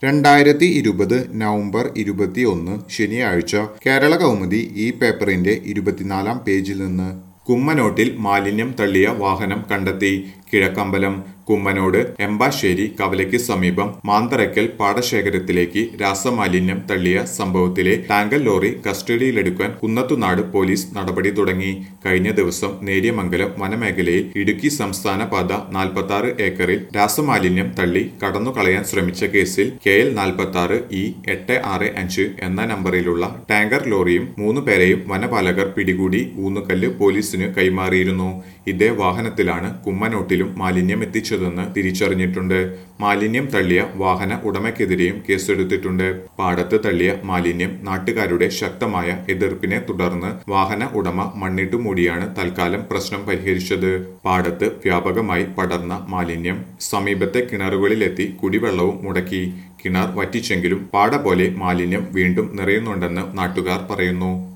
രണ്ടായിരത്തി ഇരുപത് നവംബർ ഇരുപത്തിയൊന്ന് ശനിയാഴ്ച കേരള കൗമുദി ഈ പേപ്പറിന്റെ ഇരുപത്തിനാലാം പേജിൽ നിന്ന് കുമ്മനോട്ടിൽ മാലിന്യം തള്ളിയ വാഹനം കണ്ടെത്തി കിഴക്കമ്പലം കുമ്മനോട് എമ്പാശ്ശേരി കവലയ്ക്ക് സമീപം മാന്തറയ്ക്കൽ പാടശേഖരത്തിലേക്ക് രാസമാലിന്യം തള്ളിയ സംഭവത്തിലെ ടാങ്കർ ലോറി കസ്റ്റഡിയിലെടുക്കാൻ കുന്നത്തുനാട് പോലീസ് നടപടി തുടങ്ങി കഴിഞ്ഞ ദിവസം നേര്യമംഗലം വനമേഖലയിൽ ഇടുക്കി സംസ്ഥാന പാത നാൽപ്പത്തി ആറ് ഏക്കറിൽ രാസമാലിന്യം തള്ളി കടന്നുകളയാൻ ശ്രമിച്ച കേസിൽ കെ എൽ നാൽപ്പത്തി ആറ് ഇ എട്ട് ആറ് അഞ്ച് എന്ന നമ്പറിലുള്ള ടാങ്കർ ലോറിയും മൂന്ന് പേരെയും വനപാലകർ പിടികൂടി ഊന്നുകല്ല് പോലീസിന് കൈമാറിയിരുന്നു ഇതേ വാഹനത്തിലാണ് കുമ്മനോട്ടിലും മാലിന്യം എത്തിച്ചതെന്ന് തിരിച്ചറിഞ്ഞിട്ടുണ്ട് മാലിന്യം തള്ളിയ വാഹന ഉടമയ്ക്കെതിരെയും കേസെടുത്തിട്ടുണ്ട് പാടത്ത് തള്ളിയ മാലിന്യം നാട്ടുകാരുടെ ശക്തമായ എതിർപ്പിനെ തുടർന്ന് വാഹന ഉടമ മണ്ണിട്ടു മൂടിയാണ് തൽക്കാലം പ്രശ്നം പരിഹരിച്ചത് പാടത്ത് വ്യാപകമായി പടർന്ന മാലിന്യം സമീപത്തെ കിണറുകളിലെത്തി കുടിവെള്ളവും മുടക്കി കിണർ വറ്റിച്ചെങ്കിലും പാട പോലെ മാലിന്യം വീണ്ടും നിറയുന്നുണ്ടെന്ന് നാട്ടുകാർ പറയുന്നു